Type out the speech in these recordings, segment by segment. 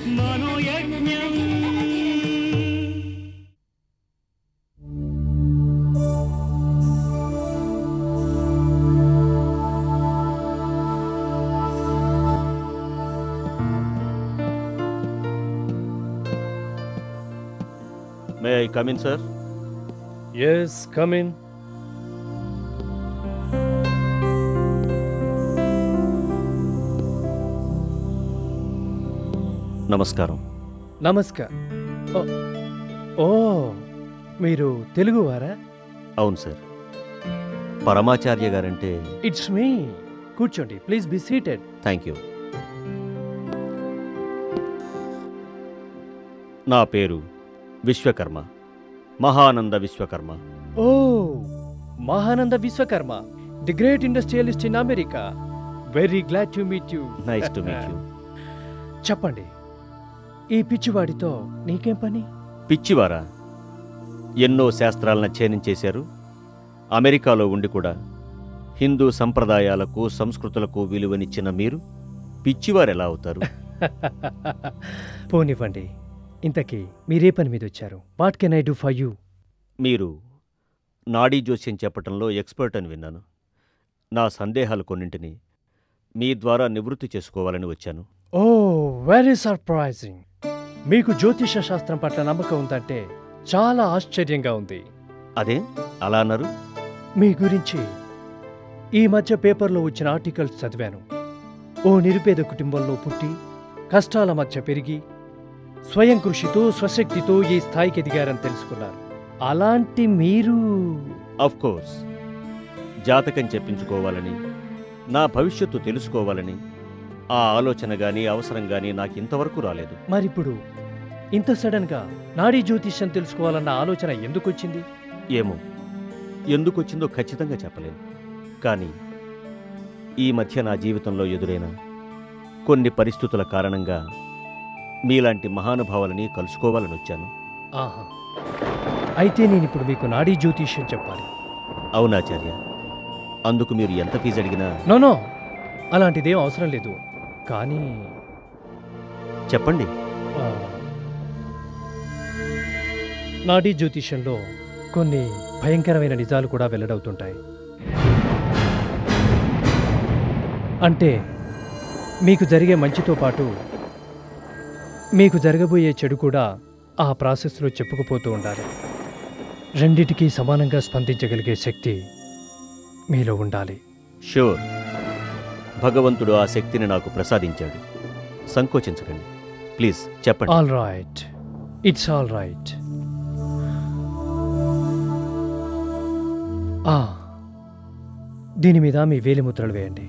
మనోయజ్ఞం may I come in sir yes come in నమస్కారం నమస్కార్ ఓ, ఓ మీరు తెలుగువారా అవును సార్ పరమాచార్య గారంటే ఇట్స్ మీ కూర్చోండి please be seated thank you నా పేరు విశ్వకర్మ మహానంద విశ్వకర్మ ఓ Mahananda Vishwakarma the great industrialist in America very glad to meet you nice to meet you చెప్పండి ఈ పిచ్చివాడితో నీకేం పని పిచ్చివారా ఎన్నో శాస్త్రాలను అధ్యయనం చేశారు అమెరికాలో ఉండి కూడా హిందూ సంప్రదాయాలకు సంస్కృతులకు విలువనిచ్చిన మీరు పిచ్చివారు ఎలా అవుతారు పోనివ్వండి ఇంతకీ మీరే పని మీద వచ్చారు what can I do for you మీరు నాడీ జోస్యం చెప్పటంలో ఎక్స్పర్ట్ అని విన్నాను నా సందేహాలు కొన్నింటిని మీ ద్వారా నివృత్తి చేసుకోవాలని వచ్చాను ఓ వెరీ సర్ప్రైజింగ్ మీకు జ్యోతిష శాస్త్రం పట్ల నమ్మకం ఉందంటే చాలా ఆశ్చర్యంగా ఉంది అదే అలా అన్నారు మీ గురించి ఈ మధ్య పేపర్లో వచ్చిన ఆర్టికల్స్ చదివాను ఓ నిరుపేద కుటుంబంలో పుట్టి కష్టాల మధ్య పెరిగి స్వయం కృషితో స్వశక్తితో ఈ స్థాయికి ఎదిగారని తెలుసుకున్నారు అలాంటి మీరు అఫ్ కోర్స్ జాతకం చెప్పించుకోవాలని నా భవిష్యత్తు తెలుసుకోవాలని ఆ ఆలోచన గాని అవసరం గాని నాకు ఇంతవరకు రాలేదు మరిప్పుడు ఇంత సడన్గా నాడీ జ్యోతిష్యం తెలుసుకోవాలన్న ఆలోచన ఎందుకు వచ్చింది ఏమో ఎందుకొచ్చిందో ఖచ్చితంగా చెప్పలేను కానీ ఈ మధ్య నా జీవితంలో ఎదురైన కొన్ని పరిస్థితుల కారణంగా మీలాంటి మహానుభావులని కలుసుకోవాలని వచ్చాను ఆహా అయితే నేను ఇప్పుడు మీకు నాడీ జ్యోతిష్యం చెప్పాలి అవునాచార్య అందుకు మీరు ఎంత ఫీజు అడిగినా నో నో అలాంటిదేం అవసరం లేదు కానీ చెప్పండి ఆ, నాడీ జ్యోతిష్యంలో కొన్ని భయంకరమైన నిజాలు కూడా వెల్లడవుతుంటాయి అంటే మీకు జరిగే మంచితో పాటు మీకు జరగబోయే చెడు కూడా ఆ ప్రాసెస్లో చెప్పుకుపోతూ ఉండాలి రెండిటికీ సమానంగా స్పందించగలిగే శక్తి మీలో ఉండాలి షూర్ భగవంతుడు ఆ శక్తిని నాకు ప్రసాదించాడు సంకోచించకండి ప్లీజ్ చెప్పండి all right it's all right ఆ దీని మీద మీ వేలిముద్రలు వేయండి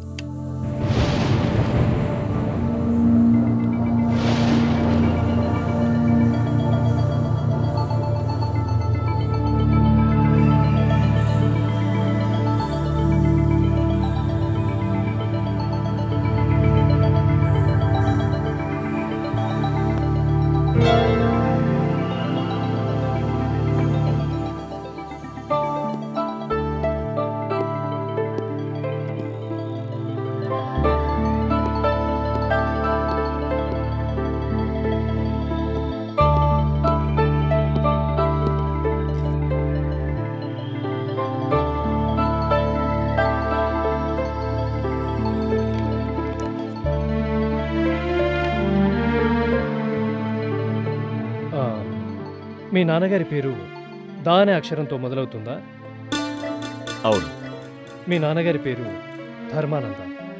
ఆ, మీ నాన్నగారి పేరు దా అనే అక్షరంతో మొదలవుతుందా అవును మీ నాన్నగారి పేరు ధర్మానంద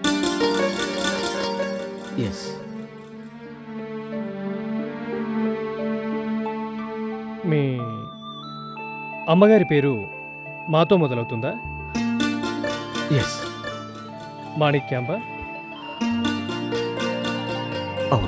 ఎస్ మీ అమ్మగారి పేరు మాతో మొదలవుతుందా ఎస్ మాణిక్యాంబ అవును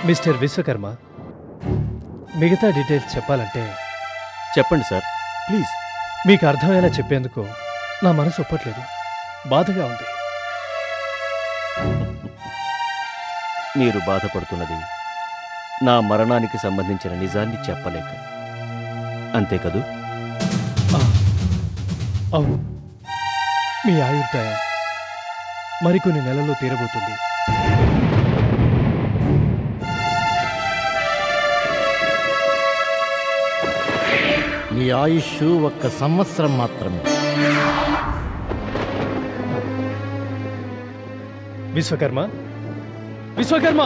మిస్టర్ విశ్వకర్మ మిగతా డీటెయిల్స్ చెప్పాలంటే చెప్పండి సార్ ప్లీజ్ మీకు అర్థమయ్యేలా చెప్పేందుకు నా మనసు ఒప్పట్లేదు బాధగా ఉంది మీరు బాధపడుతున్నది నా మరణానికి సంబంధించిన నిజాన్ని చెప్పలేక అంతే కదూ ఆ, అవును మీ ఆయుర్దాయం మరికొన్ని నెలల్లో తీరబోతుంది నీ ఆయుష్ ఒక్క సంవత్సరం మాత్రమే విశ్వకర్మ విశ్వకర్మ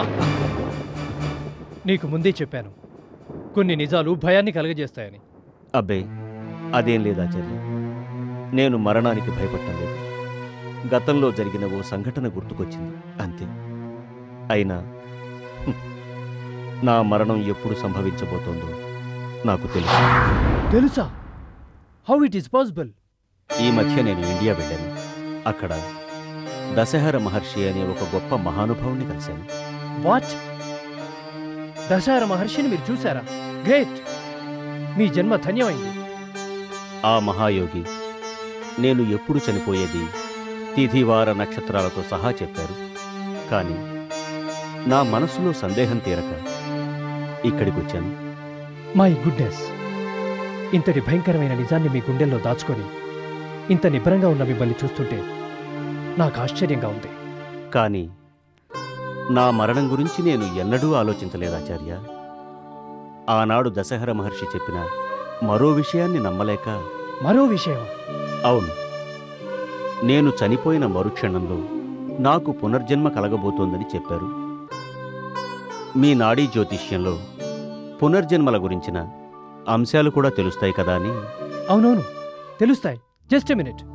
నీకు ముందే చెప్పాను కొన్ని నిజాలు భయాన్ని కలగజేస్తాయని అబ్బే అదేం లేదు ఆచార్య నేను మరణానికి భయపడటం లేదు గతంలో జరిగిన ఓ సంఘటన గుర్తుకొచ్చింది అంతే అయినా హ్మ్, నా మరణం ఎప్పుడు సంభవించబోతోందో నాకు తెలుసు తెలుసా హౌ ఇట్ ఈస్ పాసిబుల్ ఈ మధ్య నేను ఇండియా వెళ్ళాను అక్కడ దశహర మహర్షి అనే ఒక గొప్ప మహానుభావుని కలిశాను వాట్ దశహర మహర్షిని మీరు చూసారా గ్రేట్ మీ జన్మ ధన్యమైంది ఆ మహాయోగి నేను ఎప్పుడు చనిపోయేది తిథివార నక్షత్రాలతో సహా చెప్పారు కానీ నా మనసులో సందేహం తీరక ఇక్కడికి వచ్చాను మై గుడ్నెస్ ఇంతటి భయంకరమైన నిజాన్ని మీ గుండెల్లో దాచుకొని ఇంత నిబ్బరంగా ఉన్న మిమ్మల్ని చూస్తుంటే నాకు ఆశ్చర్యంగా ఉంది కానీ నా మరణం గురించి నేను ఎన్నడూ ఆలోచించలేదాచార్య ఆనాడు దశహర మహర్షి చెప్పిన మరో విషయాన్ని నమ్మలేక మరో విషయం అవును నేను చనిపోయిన మరుక్షణంలో నాకు పునర్జన్మ కలగబోతోందని చెప్పారు మీ నాడీ జ్యోతిష్యంలో పునర్జన్మల గురించిన అంశాలు కూడా తెలుస్తాయి కదా అని అవునవును తెలుస్తాయి జస్ట్ ఎ మినిట్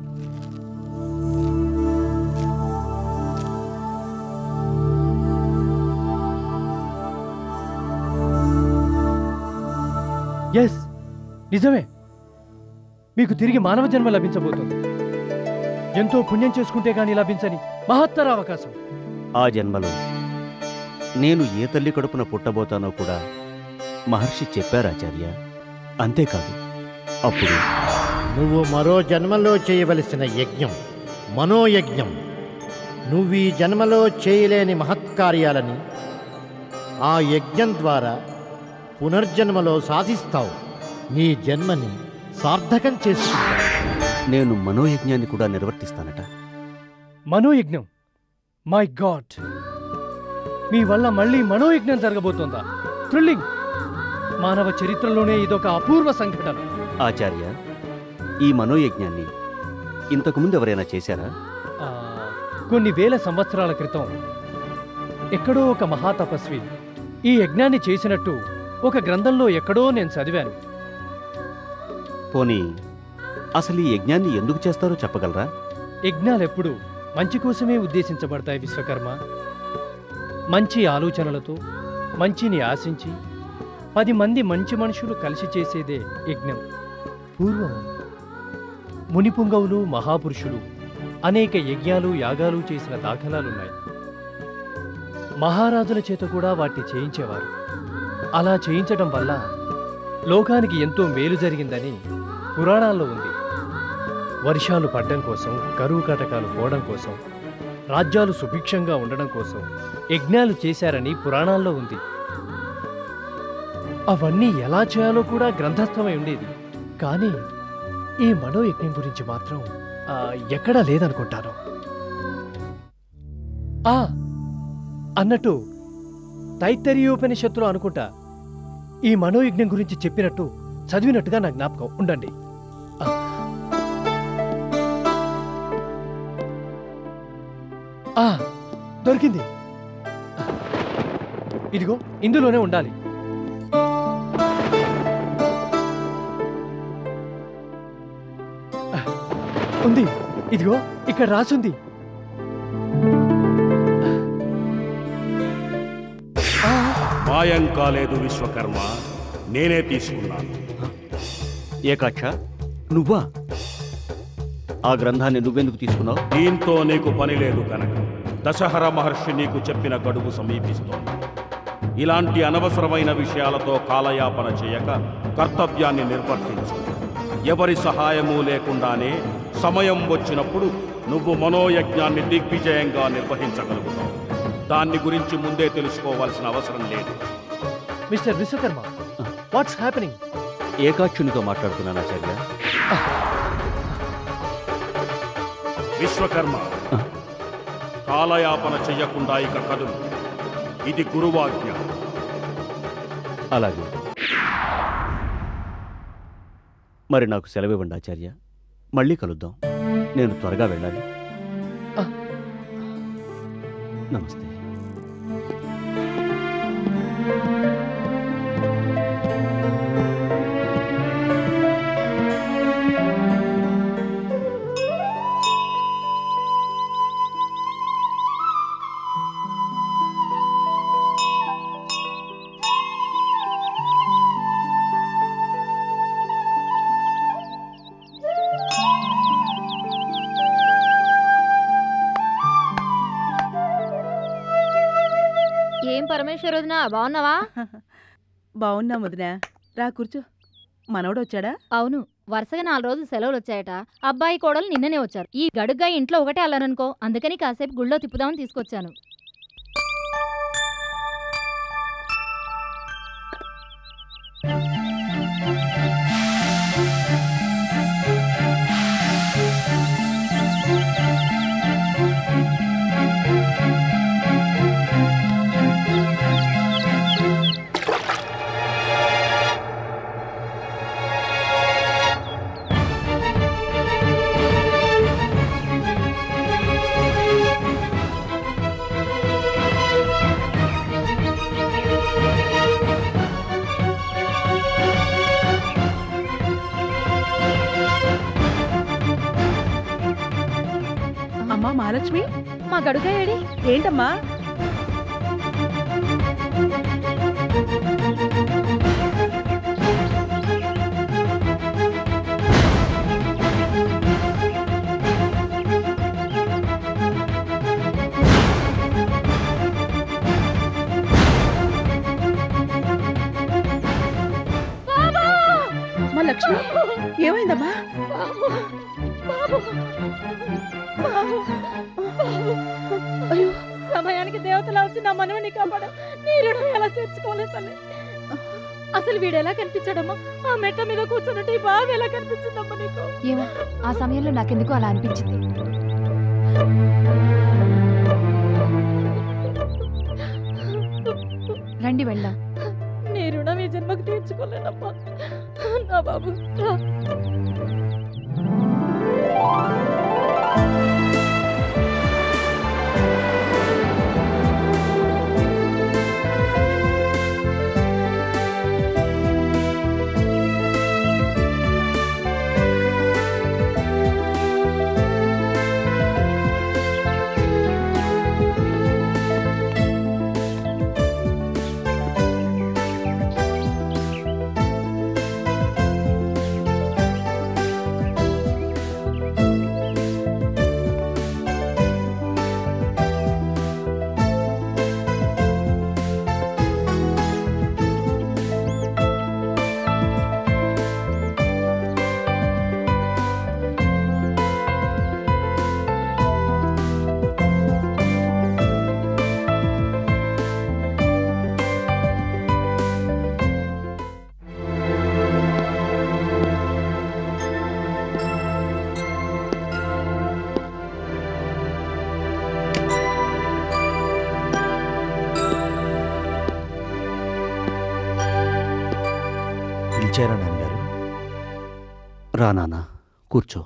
ఎస్ నిజమే మీకు తిరిగి మానవ జన్మ లభించబోతుంది ఎంతో పుణ్యం చేసుకుంటే గానీ లభించని మహత్తర అవకాశం ఆ జన్మలో నేను ఏ తల్లి కడుపున పుట్టబోతానో కూడా మహర్షి చెప్పారాచార్య అంతేకాదు అప్పుడు నువ్వు మరో జన్మలో చేయవలసిన యజ్ఞం మనోయజ్ఞం నువ్వు ఈ జన్మలో చేయలేని మహత్కార్యాలని ఆ యజ్ఞం ద్వారా పునర్జన్మలో సాధిస్తావు నీ జన్మని సార్థకం చేసుకుంటావు నేను మనోయజ్ఞాన్ని కూడా నిర్వర్తిస్తానట మనోయజ్ఞం మై గాడ్ మీ వల్ల మళ్ళీ మనోయజ్ఞం జరగబోతోందా థ్రిల్లింగ్ మానవ చరిత్రలోనే ఇదొక అపూర్వ సంఘటన ఆచార్య ఈ మనోయజ్ఞాన్ని ఇంతకుముందు ఎవరైనా చేశారా ఆ, కొన్ని వేల సంవత్సరాల క్రితం ఎక్కడో ఒక మహాతపస్వి ఈ యజ్ఞాన్ని చేసినట్టు ఒక గ్రంథంలో ఎక్కడో నేను చదివాను పోనీ అసలు ఈ యజ్ఞాన్ని ఎందుకు చేస్తారో చెప్పగలరా యజ్ఞాలెప్పుడు మంచి కోసమే ఉద్దేశించబడతాయి విశ్వకర్మ మంచి ఆలోచనలతో మంచిని ఆశించి పది మంది మంచి మనుషులు కలిసి చేసేదే యజ్ఞం పూర్వం మునిపుంగవులు మహాపురుషులు అనేక యజ్ఞాలు యాగాలు చేసిన దాఖలాలున్నాయి మహారాజుల చేత కూడా వాటిని చేయించేవారు అలా చేయించడం వల్ల లోకానికి ఎంతో మేలు జరిగిందని పురాణాల్లో ఉంది వర్షాలు పడ్డం కోసం కరువు కటకాలు పోవడం కోసం రాజ్యాలు సుభిక్షంగా ఉండడం కోసం యజ్ఞాలు చేశారని పురాణాల్లో ఉంది అవన్నీ ఎలా చేయాలో కూడా గ్రంథస్థమై ఉండేది కానీ ఈ మనోయజ్ఞం గురించి మాత్రం ఆ, ఎక్కడా లేదనుకుంటాను ఆ అన్నట్టు తైత్తరీయోపనిషత్తులో అనుకుంటా ఈ మనోయజ్ఞం గురించి చెప్పినట్టు చదివినట్టుగా నా జ్ఞాపకం ఉండండి ఆ. ఆ, దొరికింది ఇదిగో ఇందులోనే ఉండాలి ఆ, ఉంది ఇదిగో ఇక్కడ రాసుంది ఆ, మాయం కాలేదు విశ్వకర్మ నేనే తీసుకున్నాను ఏకాక్ష నువ్వా ఆ గ్రంథాన్ని నువ్వెందుకు తీసుకున్నావు దీంతో నీకు పని లేదు కనుక దశహర మహర్షి నీకు చెప్పిన గడువు సమీపిస్తోంది ఇలాంటి అనవసరమైన విషయాలతో కాలయాపన చేయక కర్తవ్యాన్ని నిర్వర్తించు ఎవరి సహాయము లేకుండానే సమయం వచ్చినప్పుడు నువ్వు మనోయజ్ఞాన్ని దిగ్విజయంగా నిర్వహించగలుగుతావు దాన్ని గురించి ముందే తెలుసుకోవాల్సిన అవసరం లేదు మిస్టర్ విశ్వకర్మ వాట్స్ హ్యాపెనింగ్ ఏకాక్షునితో మాట్లాడుతున్నాను ఆచార్య విశ్వకర్మ కాలయాపన చెయ్యకుండా ఇక కదులు ఇది గురువాజ్ఞ అలాగే మరి నాకు సెలవు ఇవ్వండి ఆచార్య మళ్ళీ కలుద్దాం నేను త్వరగా వెళ్ళాలి ఆ. నమస్తే ఏం పరమేశ్వర్ వదినా బాగున్నావా బాగున్నా వదినా రా కూర్చో మనవడు వచ్చాడా అవును వరుసగా నాలుగు రోజులు సెలవులు వచ్చాయట అబ్బాయి కోడలు నిన్ననే వచ్చారు ఈ గడుగ్గా ఇంట్లో ఒకటే అల్లరనుకో అందుకని కాసేపు గుళ్ళో తిప్పుదామని తీసుకొచ్చాను అమ్మా మహాలక్ష్మి మా గడుగా ఏడి ఏంటమ్మా అమ్మా లక్ష్మి ఏమైందమ్మా అయ్యో సమయానికి దేవతలా వచ్చి నా మనవని కాపాడు నీ రుణం ఎలా తెచ్చుకోలేదు తల్లి అసలు వీడు ఎలా కనిపించాడమ్మా ఆ మెట్ట మీద కూర్చున్నట్టు ఈ బావి ఎలా కనిపించిందమ్మా నీకు ఏమో ఆ సమయంలో నాకెందుకో అలా అనిపించింది రండి వెళ్దాం నీ రుణం ఈ జన్మకు తీర్చుకోలేనమ్మా నా బాబు రా. పిలిచారా నాన్నగారు రా నాన్న కూర్చో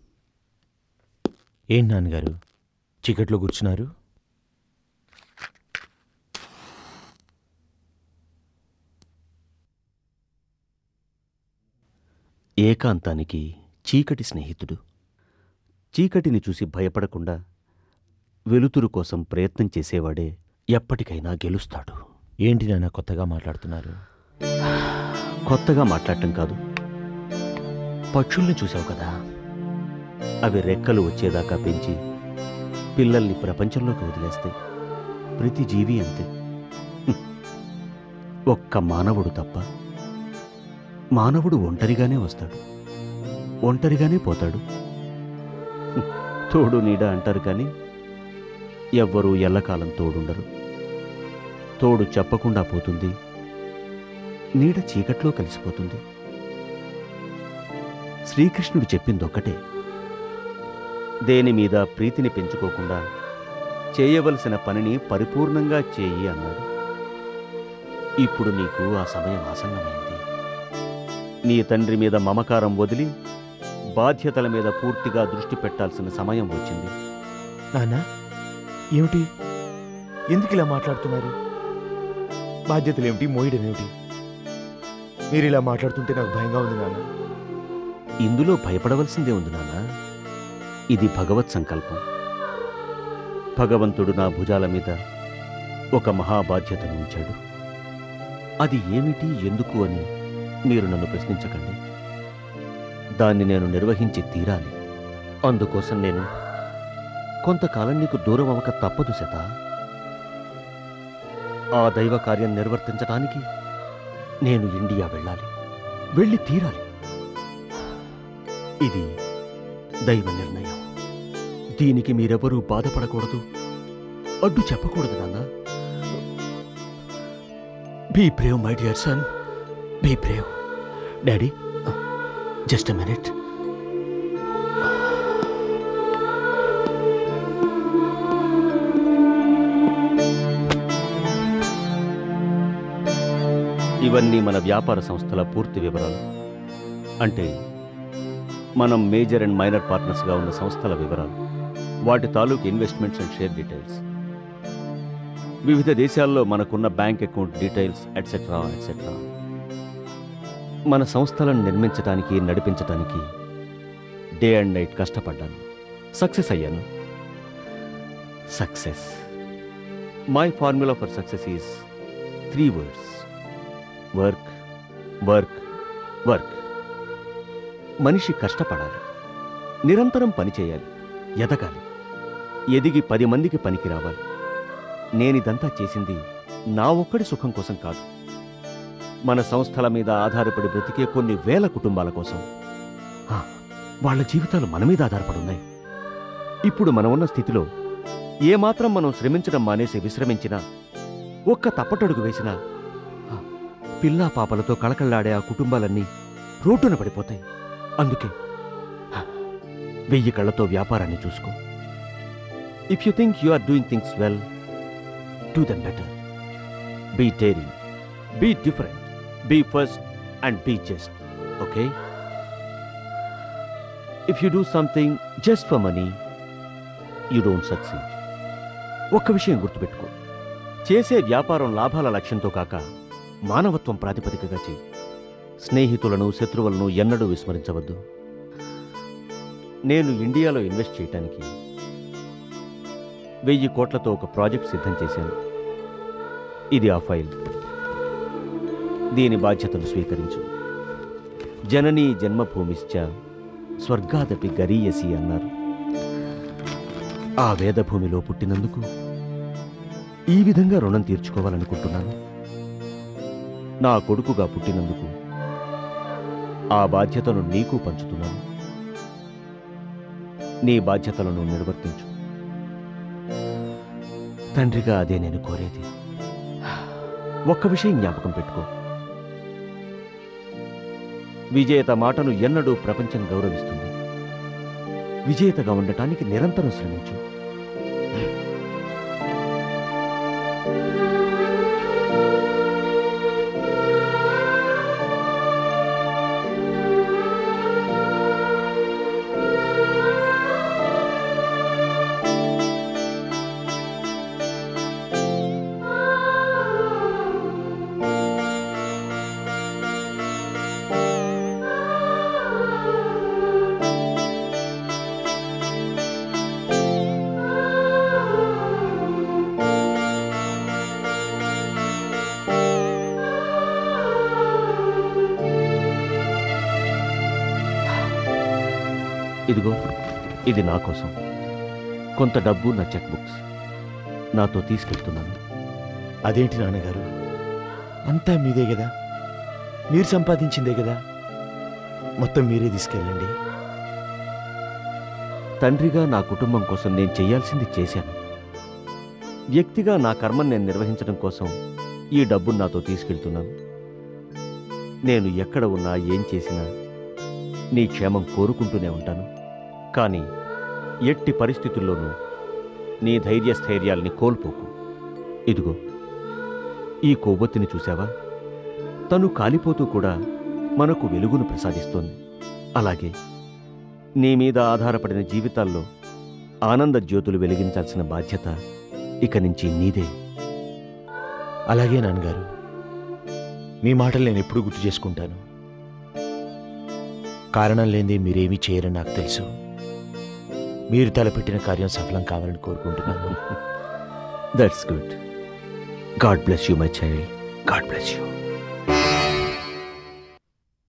ఏంటి నాన్నగారు చీకట్లో కూర్చున్నారు ఏకాంతానికి చీకటి స్నేహితుడు చీకటిని చూసి భయపడకుండా వెలుతురు కోసం ప్రయత్నం చేసేవాడే ఎప్పటికైనా గెలుస్తాడు ఏంటి నాన్న కొత్తగా మాట్లాడుతున్నారు కొత్తగా మాట్లాడటం కాదు పక్షుల్ని చూసావు కదా అవి రెక్కలు వచ్చేదాకా పెంచి పిల్లల్ని ప్రపంచంలోకి వదిలేస్తాయి ప్రతి జీవి అంతే హ్మ్. ఒక్క మానవుడు తప్ప మానవుడు ఒంటరిగానే వస్తాడు ఒంటరిగానే పోతాడు హ్మ్, తోడు నీడ అంటారు కానీ ఎవ్వరూ ఎల్లకాలం తోడుండరు తోడు చెప్పకుండా పోతుంది నీడ చీకట్లో కలిసిపోతుంది శ్రీకృష్ణుడు చెప్పిందొక్కటే దేని మీద ప్రీతిని పెంచుకోకుండా చేయవలసిన పనిని పరిపూర్ణంగా చేయి అన్నాడు ఇప్పుడు నీకు ఆ సమయం ఆసన్నమైంది నీ తండ్రి మీద మమకారం వదిలి బాధ్యతల మీద పూర్తిగా దృష్టి పెట్టాల్సిన సమయం వచ్చింది నాన్న ఏమిటి ఎందుకు ఇలా మాట్లాడుతున్నారు బాధ్యతలు ఏమిటి మోయడం ఏమిటి మీరు ఇలా మాట్లాడుతుంటే నాకు భయంగా ఉంది నాన్న ఇందులో భయపడవలసిందే ఉంది నాన్న ఇది భగవత్ సంకల్పం భగవంతుడు నా భుజాల మీద ఒక మహాబాధ్యతను ఉంచాడు అది ఏమిటి ఎందుకు అని మీరు నన్ను ప్రశ్నించకండి దాన్ని నేను నిర్వహించి తీరాలి అందుకోసం నేను కొంతకాలం నీకు దూరం అవ్వక తప్పదు శత ఆ దైవ కార్యం నిర్వర్తించడానికి నేను ఇండియా వెళ్ళాలి వెళ్ళి తీరాలి ఇది దైవ నిర్ణయం దీనికి మీరెవరూ బాధపడకూడదు అడ్డు చెప్పకూడదు నాన్న be brave my dear son be brave daddy just a minute ఇవన్నీ మన వ్యాపార సంస్థల పూర్తి వివరాలు అంటే మనం మేజర్ అండ్ మైనర్ పార్ట్నర్స్గా ఉన్న సంస్థల వివరాలు వాటి తాలూకు ఇన్వెస్ట్మెంట్స్ అండ్ షేర్ డీటెయిల్స్ వివిధ దేశాల్లో మనకున్న bank account details etcetera etcetera మన సంస్థలను నిర్మించడానికి నడిపించడానికి డే అండ్ నైట్ కష్టపడ్డాను సక్సెస్ అయ్యాను success my formula for success is three words work work work మనిషి కష్టపడాలి నిరంతరం పనిచేయాలి ఎదగాలి ఎదిగి పది మందికి పనికి రావాలి నేనిదంతా చేసింది నా ఒక్కడి సుఖం కోసం కాదు మన సంస్థల మీద ఆధారపడి బ్రతికే కొన్ని వేల కుటుంబాల కోసం ఆ, వాళ్ళ జీవితాలు మన మీద ఆధారపడి ఉన్నాయి ఇప్పుడు మనం ఉన్న స్థితిలో ఏమాత్రం మనం శ్రమించడం మానేసి విశ్రమించినా ఒక్క తప్పటడుగు వేసినా ఆ, పిల్లా పాపలతో కళకళ్లాడే ఆ కుటుంబాలన్నీ రోడ్డున పడిపోతాయి అందుకే ఆ, వెయ్యి కళ్ళతో వ్యాపారాన్ని చూసుకో if you think you are doing things well do them better be daring be different be first and be just okay if you do something just for money you don't succeed ఒక్క విషయం గుర్తుపెట్టుకో చేసే వ్యాపారం లాభాల లక్ష్యంతో కాక మానవత్వం ప్రాతిపదికగా చేయి స్నేహితులను శత్రువులను ఎన్నడూ విస్మరించవద్దు నేను ఇండియాలో ఇన్వెస్ట్ చేయటానికి వెయ్యి కోట్లతో ఒక ప్రాజెక్ట్ సిద్ధం చేశాను ఇది ఆ ఫైల్ దీని బాధ్యతను స్వీకరించు జననీ జన్మభూమిశ్చ స్వర్గాదపి గరీయసి అన్నారు ఆ వేదభూమిలో పుట్టినందుకు ఈ విధంగా రుణం తీర్చుకోవాలనుకుంటున్నాను నా కొడుకుగా పుట్టినందుకు ఆ బాధ్యతను నీకు పంచుతున్నాను నీ బాధ్యతలను నిర్వర్తించు తండ్రిగా అదే నేను కోరేది ఒక్క విషయం జ్ఞాపకం పెట్టుకో విజేత మాటను ఎన్నడూ ప్రపంచం గౌరవిస్తుంది విజేతగా ఉండటానికి నిరంతరం శ్రమించు ఇదిగో ఇది నా కోసం కొంత డబ్బు నా చెక్ బుక్స్ నాతో తీసుకెళ్తున్నాను అదేంటి నాన్నగారు అంతా మీదే కదా మీరు సంపాదించిందే కదా మొత్తం మీరే తీసుకెళ్ళండి తండ్రిగా నా కుటుంబం కోసం నేను చేయాల్సింది చేశాను వ్యక్తిగా నా కర్మను నేను నిర్వహించడం కోసం ఈ డబ్బును నాతో తీసుకెళ్తున్నాను నేను ఎక్కడ ఉన్నా ఏం చేసినా నీ క్షేమం కోరుకుంటూనే ఉంటాను కానీ ఎట్టి పరిస్థితుల్లోనూ నీ ధైర్యస్థైర్యాల్ని కోల్పోకు ఇదిగో ఈ కొవ్వొత్తిని చూశావా తను కాలిపోతూ కూడా మనకు వెలుగును ప్రసాదిస్తోంది అలాగే నీ మీద ఆధారపడిన జీవితాల్లో ఆనంద జ్యోతులు వెలిగించాల్సిన బాధ్యత ఇక నుంచి నీదే అలాగే నాన్నగారు మీ మాటలు నేను ఎప్పుడూ గుర్తు చేసుకుంటాను కారణం లేనిదే మీరేమీ చేయరని నాకు తెలుసు మీరు తలపెట్టిన కార్యం సఫలం కావాలని కోరుకుంటున్నాను that's good God bless you my child God bless you